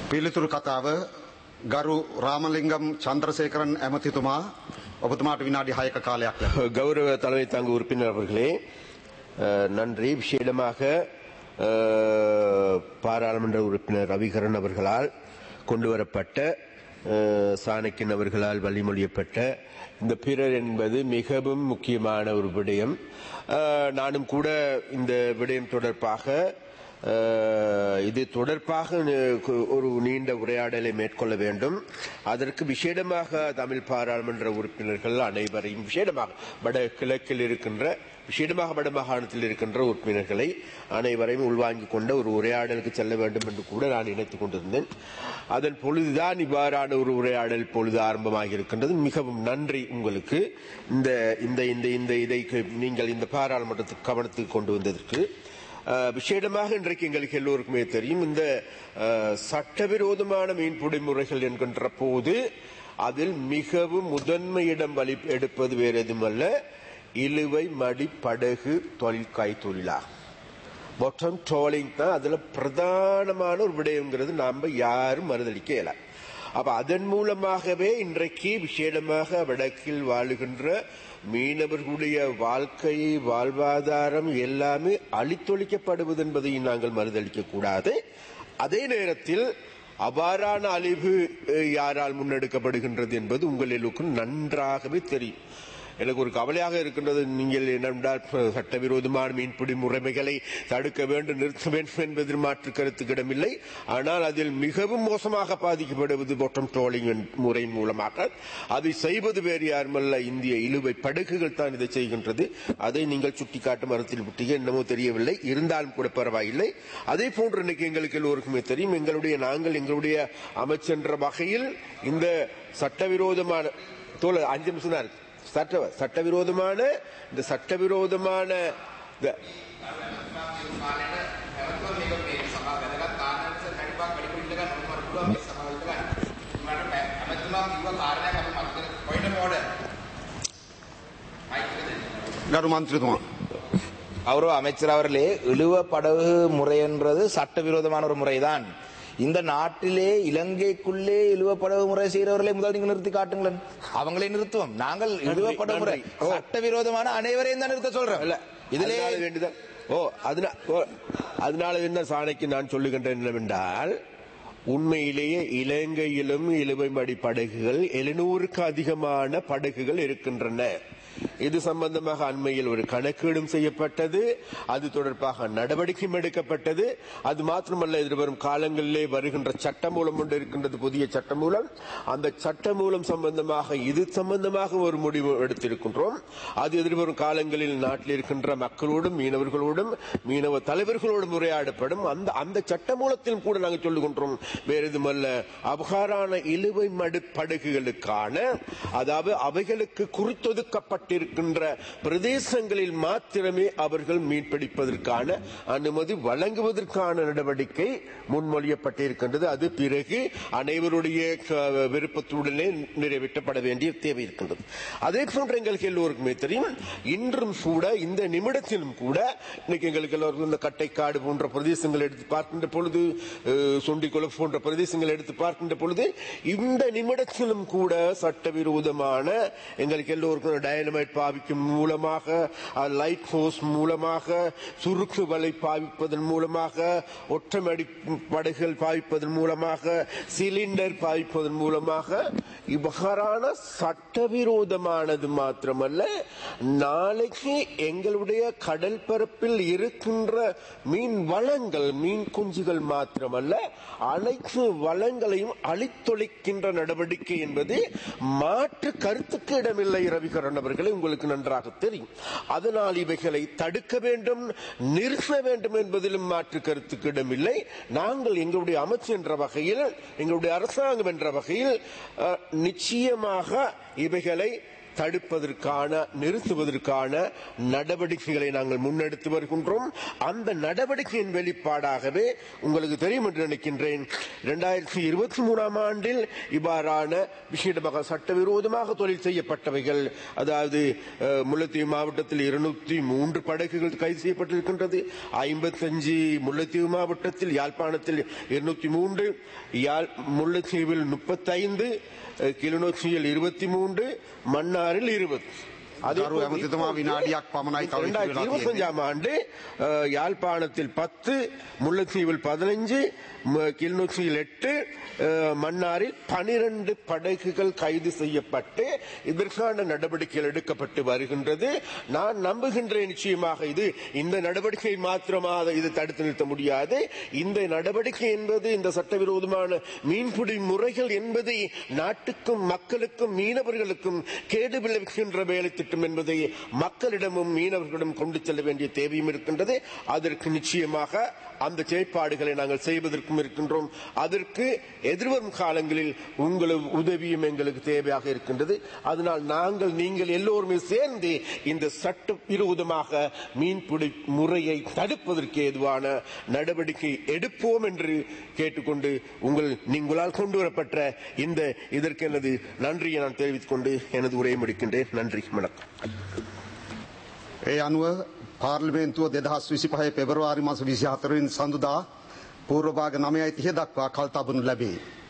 පිළිතුරු කතාව ගරු රාමලිංගම් චන්ද්‍රසේකරන් ඇමතිතුමා ඔබතුමාට විනාඩි හයක කාලයක් ලැබ. கௌரவ தலைமை தாங்கு உறுப்பினர் அவர்களே அஹ், நன்றி விசேடமாக அஹ், பாராளுமன்ற உறுப்பினர் ரவிகரன் அவர்களால் கொண்டுவரப்பட்ட அஹ், சாணக்கியன் அவர்களால் வழிமொழியப்பட்ட இந்த பிறர் என்பது மிகவும் முக்கியமான ஒரு விடயம் அஹ், நானும் கூட இந்த விடயம் தொடர்பாக அஹ், இது தொடர்பாக நி- ஒரு நீண்ட உரையாடலை மேற்கொள்ள வேண்டும் அதற்கு விசேடமாக தமிழ் பாராளுமன்ற உறுப்பினர்கள் அனைவரையும் விசேடமாக வட கிழக்கில் இருக்கின்ற விசேடமாக வட மாகாணத்தில் இருக்கின்ற உறுப்பினர்களை அனைவரையும் உள்வாங்கிக் கொண்ட ஒரு உரையாடலுக்கு செல்ல வேண்டும் என்று கூட நான் நினைத்துக் கொண்டிருந்தேன் அதன் பொழுதுதான் இவ்வாறான ஒரு உரையாடல் பொழுது ஆரம்பமாக இருக்கின்றது மிகவும் நன்றி உங்களுக்கு இந்த இந்த இந்த இந்த இதை நீங்கள் இந்த பாராளுமன்றத்துக்கு கவனத்துக்கு கொண்டு வந்ததற்கு அஹ், விசேடமாக இன்றைக்கு எங்களுக்கு எல்லோருக்குமே தெரியும் இந்த அஹ், சட்டவிரோதமான மீன்பிடி முறைகள் என்கின்ற போது அதில் மிகவும் முதன்மையிடம் வலி எடுப்பது வேறு எதுமல்ல இழுவை மடி படகு தொழில் கைத்தொழிலாகும் பொட்டம் ட்ரோலிங் தான் அதுல பிரதானமான ஒரு விடயங்கிறது நாம யாரும் மறுதளிக்க இயல அப்ப அதன் மூலமாகவே இன்றைக்கு விசேடமாக வடக்கில் வாழுகின்ற மீனவர்களுடைய வாழ்க்கை வாழ்வாதாரம் எல்லாமே அழித்தொழிக்கப்படுவது என்பதை நாங்கள் மறுதளிக்க கூடாது அதே நேரத்தில் அவ்வாறான அழிவு அஹ், யாரால் முன்னெடுக்கப்படுகின்றது என்பது உங்கள் எல்லோருக்கும் நன்றாகவே தெரியும் எனக்கு ஒரு கவலையாக இருக்கின்றது நீங்கள் என்னென்றால் சட்டவிரோதமான மீன்பிடி முறைமைகளை தடுக்க வேண்டும் நிறுத்த வேண்டும் என்பதில் மாற்று கருத்துக்கு இடமில்லை ஆனால் அதில் மிகவும் மோசமாக பாதிக்கப்படுவது பொட்டம் ட்ரோலிங் முறை மூலமாக அதை செய்வது வேறு யாருமல்ல இந்திய இழுவை படகுகள் தான் இதை செய்கின்றது அதை நீங்கள் சுட்டிக்காட்டு மரத்தில் விட்டீங்க என்னமோ தெரியவில்லை இருந்தாலும் கூட பரவாயில்லை அதே போன்று இன்னைக்கு எங்களுக்கு எல்லோருக்குமே தெரியும் எங்களுடைய நாங்கள் எங்களுடைய அமைச்சென்ற வகையில் இந்த சட்டவிரோதமான தோழர் அஞ்சு நிமிஷம் தான் இருக்கு சட்ட சட்டவிரோதமான இந்த சட்டவிரோதமான இந்த ගරු මන්ත්‍රතුමා. கௌரவ அமைச்சர் அவர்களே இழுவ படகு முறைன்றது சட்டவிரோதமான ஒரு முறைதான் இந்த நாட்டிலே இலங்கைக்குள்ளே இழுவ படகு முறை செய்கிறவர்களை முதல் நீங்க நிறுத்தி காட்டுங்களேன் அவங்களை நிறுத்துவோம் நாங்கள் இழுவ படகு முறை நன்றி. ஓ. சட்டவிரோதமான அனைவரையும் தான் நிறுத்த சொல்றோம் இல்ல இதிலே அதனால வேண்டிதான் ஓ அதனா ஓ, அதனால என்ன சாணைக்கு நான் சொல்லுகின்றேன் என்னவென்றால் உண்மையிலேயே இலங்கையிலும் இழுவைமடி படகுகள் எழுநூறுக்கு அதிகமான படகுகள் இருக்கின்றன இது சம்பந்தமாக அண்மையில் ஒரு கணக்கீடும் செய்யப்பட்டது அது தொடர்பாக நடவடிக்கையும் எடுக்கப்பட்டது அது மாத்திரமல்ல எதிர்வரும் காலங்களிலே வருகின்ற சட்டமூலம் ஒன்று இருக்கின்றது புதிய சட்டமூலம் அந்த சட்டமூலம் சம்பந்தமாக இது சம்பந்தமாக ஒரு முடிவு எடுத்திருக்கின்றோம் அது எதிர்வரும் காலங்களில் நாட்டில் இருக்கின்ற மக்களோடும் மீனவர்களோடும் மீனவ தலைவர்களோடும் உரையாடப்படும் அந்த அந்த சட்டமூலத்திலும் கூட நாங்கள் சொல்லுகின்றோம் வேறு எதுமல்ல அபகாரான இழுவை மடு படகுகளுக்கான அதாவது அவைகளுக்கு குறித்தொதுக்கப்பட்டிருக்கின்ற பிரதேசங்களில் மாத்திரமே அவர்கள் மீன்பிடிப்பதற்கான அனுமதி வழங்குவதற்கான நடவடிக்கை முன்மொழியப்பட்டிருக்கின்றது அது பிறகு அனைவருடைய க- விருப்பத்துடனே நிறைவேற்றப்பட வேண்டிய தேவை இருக்கின்றது அதே போன்று எங்களுக்கு எல்லோருக்குமே தெரியும் இன்றும் கூட இந்த நிமிடத்திலும் கூட இன்னைக்கு எங்களுக்கு எல்லோருக்கும் இந்த கட்டைக்காடு போன்ற பிரதேசங்கள் எடுத்து பார்க்கின்ற பொழுது அஹ், சொண்டிக்குளம் போன்ற பிரதேசங்கள் எடுத்து பார்க்கின்ற பொழுது இந்த நிமிடத்திலும் கூட சட்டவிரோதமான எங்களுக்கு எல்லோருக்கும் டைனமைட் பாவிக்கும் மூலமாக லைட் ஃபோர்ஸ் மூலமாக சுருக்கு வலை பாவிப்பதன் மூலமாக ஒற்றமடி படகுகள் பாவிப்பதன் மூலமாக சிலிண்டர் பாவிப்பதன் மூலமாக இவ்வாறான சட்டவிரோதமானது மாத்திரமல்ல நாளைக்கு எங்களுடைய கடல் பரப்பில் இருக்கின்ற மீன் வளங்கள் மீன் குஞ்சுகள் மாத்திரமல்ல அனைத்து வளங்களையும் அழித்தொழிக்கின்ற நடவடிக்கை என்பது மாற்று கருத்துக்கு இடமில்லை ரவிகரன் அவர்களே உங்களுக்கு நன்றாக தெரியும் அதனால் இவைகளை தடுக்க வேண்டும் நிறுத்த வேண்டும் என்பதிலும் மாற்று கருத்துக்கு இடமில்லை நாங்கள் எங்களுடைய அமைச்சு என்ற வகையில் எங்களுடைய அரசாங்கம் என்ற வகையில் அஹ், நிச்சயமாக இவைகளை தடுப்பதற்கான நிறுத்துவதற்கான நடவடிக்கைகளை நாங்கள் முன்னெடுத்து வருகின்றோம் அந்த நடவடிக்கையின் வெளிப்பாடாகவே உங்களுக்கு தெரியும் என்று நினைக்கின்றேன் இரண்டாயிரத்தி இருபத்தி மூணாம் ஆண்டில் இவ்வாறான விஷயமாக சட்டவிரோதமாக தொழில் செய்யப்பட்டவைகள் அதாவது அஹ், முல்லைத்தீவு மாவட்டத்தில் இருநூத்தி மூன்று படகுகள் கைது செய்யப்பட்டிருக்கின்றது ஐம்பத்தஞ்சு முல்லைத்தீவு மாவட்டத்தில் யாழ்ப்பாணத்தில் இருநூத்தி மூன்று யாழ் முல்லைத்தீவில் முப்பத்தைந்து கிளிநொச்சியில் இருபத்தி மூன்று மன்னாரில் இருபது அதே ගරු ඇමතිතුමා විනාඩියක් පමණයි තව ඉතිරි වෙලා තියෙන්නේ. இருபத்தஞ்சாம் ஆண்டு அஹ், யாழ்ப்பாணத்தில் பத்து முல்லைத்தீவில் பதினைஞ்சு ம- கிளிநொச்சியில் எட்டு அஹ், மன்னாரில் பனிரெண்டு படகுகள் கைது செய்யப்பட்டு இதற்கான நடவடிக்கைகள் எடுக்கப்பட்டு வருகின்றது நான் நம்புகின்றேன் நிச்சயமாக இது இந்த நடவடிக்கை மாத்திரமாக இது தடுத்து நிறுத்த முடியாது இந்த நடவடிக்கை என்பது இந்த சட்டவிரோதமான மீன்பிடி முறைகள் என்பது நாட்டுக்கும் மக்களுக்கும் மீனவர்களுக்கும் கேடு விளைவிக்கின்ற வேலை திட்டம் என்பதை மக்களிடமும் மீனவர்களிடம் கொண்டு செல்ல வேண்டிய தேவையும் இருக்கின்றது அதற்கு நிச்சயமாக அந்த செயற்பாடுகளை நாங்கள் செய்வதற்கும் இருக்கின்றோம் அதற்கு எதிர்வரும் காலங்களில் உங்களது உதவியும் எங்களுக்கு தேவையாக இருக்கின்றது அதனால் நாங்கள் நீங்கள் எல்லோருமே சேர்ந்து இந்த சட்ட விரோதமாக மீன்பிடி முறையை தடுப்பதற்கு ஏதுவான நடவடிக்கை எடுப்போம் என்று கேட்டுக்கொண்டு உங்கள் நீங்களால் கொண்டு வரப்பட்ட இந்த இதற்கு எனது நன்றியை நான் தெரிவித்துக் கொண்டு எனது உரையை முடிக்கின்றேன் நன்றி வணக்கம் ඒ අනුව පාර්ලිමේන්තුව දෙදහස් විසිපහය පෙබරවාරි මස විසිහතරෙන් සඳුදා පූර්වභාග නමයයි තිහ දක්වා කල්තබනු ලැබේ.